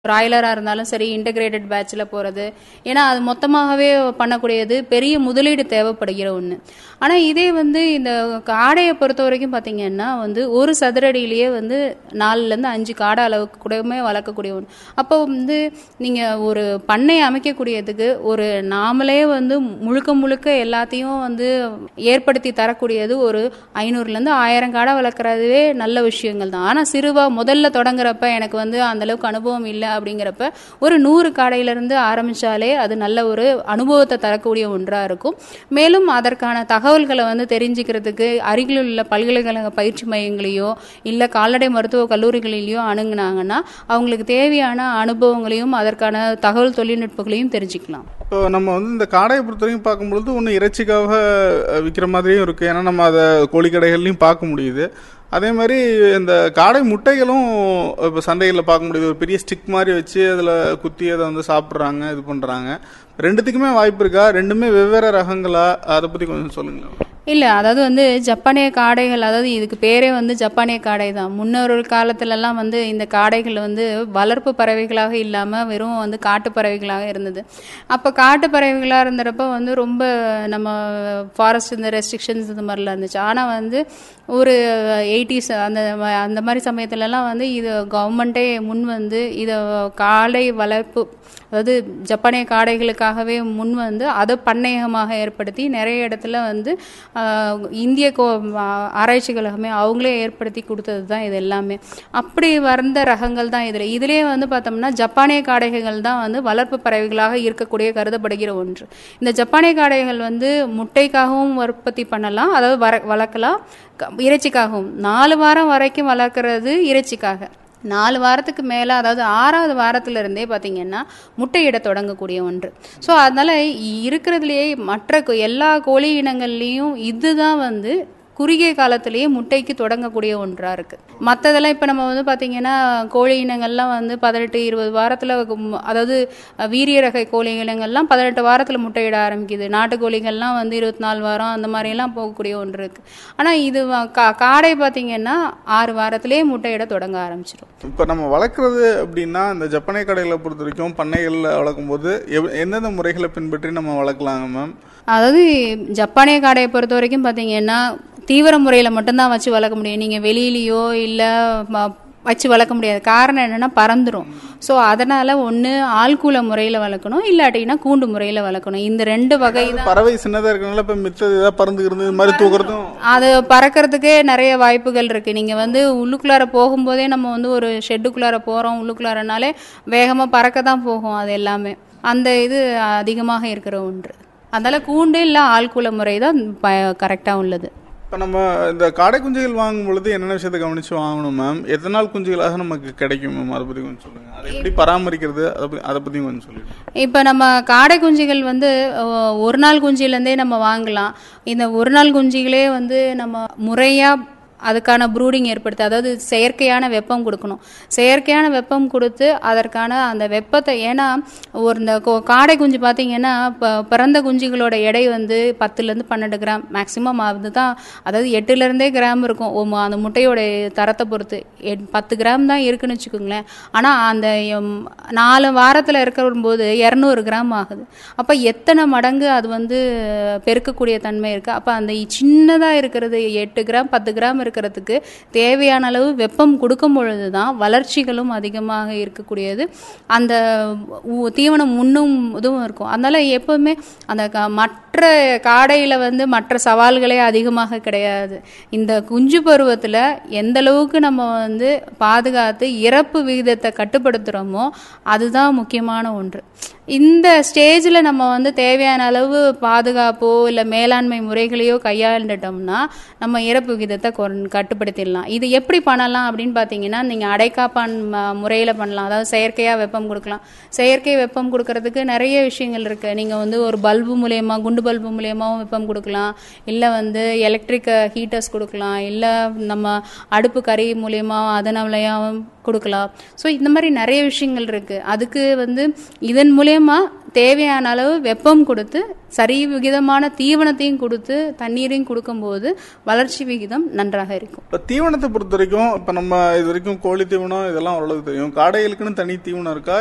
பிராய்லராக இருந்தாலும் சரி இன்டகிரேட்டட் பேட்சில் போகிறது ஏன்னா அது மொத்தமாகவே பண்ணக்கூடியது பெரிய முதலீடு தேவைப்படுகிற ஒன்று ஆனால் இதே வந்து இந்த காடையை பொறுத்த வரைக்கும் பார்த்தீங்கன்னா வந்து ஒரு சதுரடியிலேயே வந்து நாலுலேருந்து அஞ்சு காடை அளவுக்கு கூடமே வளர்க்கக்கூடிய ஒன்று அப்போ வந்து நீங்கள் ஒரு பண்ணை அமைக்கக்கூடியதுக்கு ஒரு நாமளே வந்து முழுக்க முழுக்க எல்லாத்தையும் வந்து ஏற்படுத்தி தரக்கூடியது ஒரு ஐநூறுலேருந்து ஆயிரம் காடை வளர்க்குறதுவே நல்ல விஷயங்கள் தான் ஆனால் சிறுவா முதல்ல தொடங்குறப்ப எனக்கு வந்து அந்த அளவுக்கு அனுபவம் இல்லை அப்படிங்கிறப்ப ஒரு நூறு காடையிலிருந்து ஆரம்பிச்சாலே அது நல்ல ஒரு அனுபவத்தை தரக்கூடிய ஒன்றாக இருக்கும் மேலும் அதற்கான தகவல்களை வந்து தெரிஞ்சுக்கிறதுக்கு அருகில் உள்ள பல்கலைக்கழக பயிற்சி மையங்களையோ இல்லை கால்நடை மருத்துவ கல்லூரிகளிலேயோ அணுகுனாங்கன்னா அவங்களுக்கு தேவையான அனுபவங்களையும் அதற்கான தகவல் தொழில்நுட்பங்களையும் தெரிஞ்சுக்கலாம் இப்போ நம்ம வந்து இந்த காடையை பொறுத்த வரைக்கும் பார்க்கும்பொழுது ஒன்று இறைச்சிக்காக அஹ், விற்கிற மாதிரியும் இருக்குது ஏன்னா நம்ம அதை கோழிக்கடைகள்லையும் பார்க்க முடியுது அதே மாதிரி இந்த காடை முட்டைகளும் இப்போ சந்தைகளில் பார்க்க முடியுது ஒரு பெரிய ஸ்டிக் மாதிரி வச்சு அதில் குத்தி அதை வந்து சாப்பிட்றாங்க இது பண்ணுறாங்க ரெண்டுத்துக்குமே வாய்ப்பு இருக்கா ரெண்டுமே வெவ்வேறு ரகங்களா அதை பற்றி கொஞ்சம் சொல்லுங்களேன் இல்லை அதாவது வந்து ஜப்பானிய காடைகள் அதாவது இதுக்கு பேரே வந்து ஜப்பானிய காடை தான் முன்னொரு காலத்துலலாம் வந்து இந்த காடைகள் வந்து வளர்ப்பு பறவைகளாக இல்லாமல் வெறும் வந்து காட்டு பறவைகளாக இருந்தது அப்போ காட்டு பறவைகளாக இருந்தப்போ வந்து ரொம்ப நம்ம ஃபாரஸ்ட் இந்த ரெஸ்ட்ரிக்ஷன்ஸ் இந்த மாதிரிலாம் இருந்துச்சு ஆனால் வந்து ஒரு எயிட்டிஸ் அந்த ம- அந்த மாதிரி சமயத்துலலாம் வந்து இது கவர்மெண்ட்டே முன் வந்து இதை காடை வளர்ப்பு அதாவது ஜப்பானிய காடைகளுக்காகவே முன் வந்து அதை பண்ணையகமாக ஏற்படுத்தி நிறைய இடத்துல வந்து ஆஹ், இந்திய கோ ஆ- ஆராய்ச்சி கழகமே அவங்களே ஏற்படுத்தி கொடுத்தது தான் இது எல்லாமே அப்படி வந்த ரகங்கள் தான் இதில் இதுலேயே வந்து பார்த்தோம்னா ஜப்பானிய காடைகள் தான் வந்து வளர்ப்பு பறவைகளாக இருக்கக்கூடிய கருதப்படுகிற ஒன்று இந்த ஜப்பானிய காடைகள் வந்து முட்டைக்காகவும் உற்பத்தி பண்ணலாம் அதாவது வர வளர்க்கலாம் க- இறைச்சிக்காகவும் நாலு வாரம் வரைக்கும் வளர்க்குறது இறைச்சிக்காக நாலு வாரத்துக்கு மேலே அதாவது ஆறாவது வாரத்துல இருந்தே பார்த்தீங்கன்னா முட்டையிட தொடங்கக்கூடிய ஒன்று ஸோ அதனால் இருக்கிறதுலையே மற்ற கோ- எல்லா கோழி இனங்கள்லேயும் இதுதான் வந்து குறுகிய காலத்திலேயே முட்டைக்கு தொடங்கக்கூடிய ஒன்றாக இருக்குது மற்றதெல்லாம் இப்போ நம்ம வந்து பார்த்திங்கன்னா கோழி இனங்கள்லாம் வந்து பதினெட்டு இருபது வாரத்தில் அதாவது அஹ், வீரிய ரக கோழி இனங்கள்லாம் பதினெட்டு வாரத்தில் முட்டையிட ஆரம்பிக்குது நாட்டுக்கோழிகள்லாம் வந்து இருபத்தி நாலு வாரம் அந்த மாதிரியெல்லாம் போகக்கூடிய ஒன்று இருக்குது ஆனால் இது வ- கா காடை பார்த்திங்கன்னா ஆறு வாரத்திலேயே முட்டையிட தொடங்க ஆரம்பிச்சிடும் இப்போ நம்ம வளர்க்குறது அப்படின்னா இந்த ஜப்பானிய கடைகளை பொறுத்த வரைக்கும் பண்ணைகளில் வளர்க்கும்போது எவ்- எந்தெந்த முறைகளை பின்பற்றி நம்ம வளர்க்கலாங்க மேம் அதாவது ஜப்பானிய காடையை பொறுத்த வரைக்கும் பார்த்தீங்கன்னா தீவிர முறையில் மட்டும்தான் வச்சு வளர்க்க முடியும் நீங்கள் வெளியிலையோ இல்லை வச்சு வளர்க்க முடியாது காரணம் என்னென்னா பறந்துடும் ஸோ அதனால் ஒன்று ஆள்கூல முறையில் வளர்க்கணும் இல்லாட்டினா கூண்டு முறையில் வளர்க்கணும் இந்த ரெண்டு வகை தான் பறவை சின்னதாக இருக்கனால இப்போ மித்தது ஏதாவது பறந்துக்கிறது இது மாதிரி தூக்குறதும் அது பறக்கிறதுக்கே நிறைய வாய்ப்புகள் இருக்குது நீங்கள் வந்து உள்ளுக்குள்ளார போகும்போதே நம்ம வந்து ஒரு ஷெட்டுக்குள்ளார போகிறோம் உள்ளுக்குள்ளாரனாலே வேகமாக பறக்க தான் போகும் அது எல்லாமே அந்த இது அதிகமாக இருக்கிற ஒன்று அதனால் கூண்டு இல்லை ஆள்கூல முறை தான் ப கரெக்டாக உள்ளது இப்போ நம்ம இந்த காடை குஞ்சுகள் வாங்கும் பொழுது என்னென்ன விஷயத்தை கவனித்து வாங்கணும் மேம் எத்தனை நாள் குஞ்சுகளாக நமக்கு கிடைக்கும் மேம் அதை பற்றி கொஞ்சம் சொல்லுங்கள் அதை எப்படி பராமரிக்கிறது அதை பற்றி அதை பற்றி கொஞ்சம் சொல்லிடுங்க இப்போ நம்ம காடை குஞ்சுகள் வந்து அஹ், ஒரு நாள் குஞ்சிலேருந்தே நம்ம வாங்கலாம் இந்த ஒரு நாள் குஞ்சுகளே வந்து நம்ம முறையாக அதுக்கான ப்ரூடிங் ஏற்படுத்தி அதாவது செயற்கையான வெப்பம் கொடுக்கணும் செயற்கையான வெப்பம் கொடுத்து அதற்கான அந்த வெப்பத்தை ஏன்னா ஒரு இந்த கோ- காடை குஞ்சு பார்த்தீங்கன்னா இப்போ பிறந்த குஞ்சுகளோட எடை வந்து பத்துலேருந்து பன்னெண்டு கிராம் மேக்ஸிமம் அதுதான் அதாவது எட்டுலேருந்தே கிராம் இருக்கும் ஒ- அந்த முட்டையோட தரத்தை பொறுத்து எட் பத்து கிராம் தான் இருக்குன்னு வச்சுக்கோங்களேன் ஆனால் அந்த எம், நாலு வாரத்தில் இருக்கிற இரநூறு கிராம் ஆகுது அப்போ எத்தனை மடங்கு அது வந்து பெருக்கக்கூடிய தன்மை இருக்குது அப்போ அந்த சின்னதாக இருக்கிறது எட்டு கிராம் பத்து கிராம் இருக்கிறதுக்கு தேவையான அளவு வெப்பம் கொடுக்கும் பொழுது தான் வளர்ச்சிகளும் அதிகமாக இருக்கக்கூடியது அந்த உ- தீவனம் முன்னும் இதுவும் இருக்கும் அதனால் எப்போவுமே அந்த க- மற்ற காடையில் வந்து மற்ற சவால்களே அதிகமாக கிடையாது இந்த குஞ்சு பருவத்தில் எந்த அளவுக்கு நம்ம வந்து பாதுகாத்து இறப்பு விகிதத்தை கட்டுப்படுத்துகிறோமோ அதுதான் முக்கியமான ஒன்று இந்த ஸ்டேஜில் நம்ம வந்து தேவையான அளவு பாதுகாப்போ இல்லை மேலாண்மை முறைகளையோ கையாண்டுட்டோம்னா நம்ம இறப்பு விகிதத்தை கொன் கட்டுப்படுத்திடலாம் இது எப்படி பண்ணலாம் அப்படின்னு பார்த்தீங்கன்னா நீங்கள் அடைக்காப்பான் முறையில் பண்ணலாம் அதாவது செயற்கையாக வெப்பம் கொடுக்கலாம் செயற்கை வெப்பம் கொடுக்கறதுக்கு நிறைய விஷயங்கள் இருக்குது நீங்கள் வந்து ஒரு பல்பு மூலயமா குண்டு குண்டு பல்பு மூலியமாகவும் வெப்பம் கொடுக்கலாம் இல்லை வந்து எலக்ட்ரிக் ஹீட்டர்ஸ் கொடுக்கலாம் இல்லை நம்ம அடுப்பு கறி மூலியமா அதனாலயாவும் கொடுக்கலாம் ஸோ இந்த மாதிரி நிறைய விஷயங்கள் இருக்கு அதுக்கு வந்து இதன் மூலியமா தேவையான அளவு வெப்பம் கொடுத்து சரி விகிதமான தீவனத்தையும் கொடுத்து தண்ணீரையும் கொடுக்கும்போது வளர்ச்சி விகிதம் நன்றாக இருக்கும் இப்போ தீவனத்தை பொறுத்த வரைக்கும் இப்போ நம்ம இது வரைக்கும் கோழி தீவனம் இதெல்லாம் ஓரளவுக்கு தெரியும் காடைகளுக்குன்னு தனி தீவனம் இருக்கா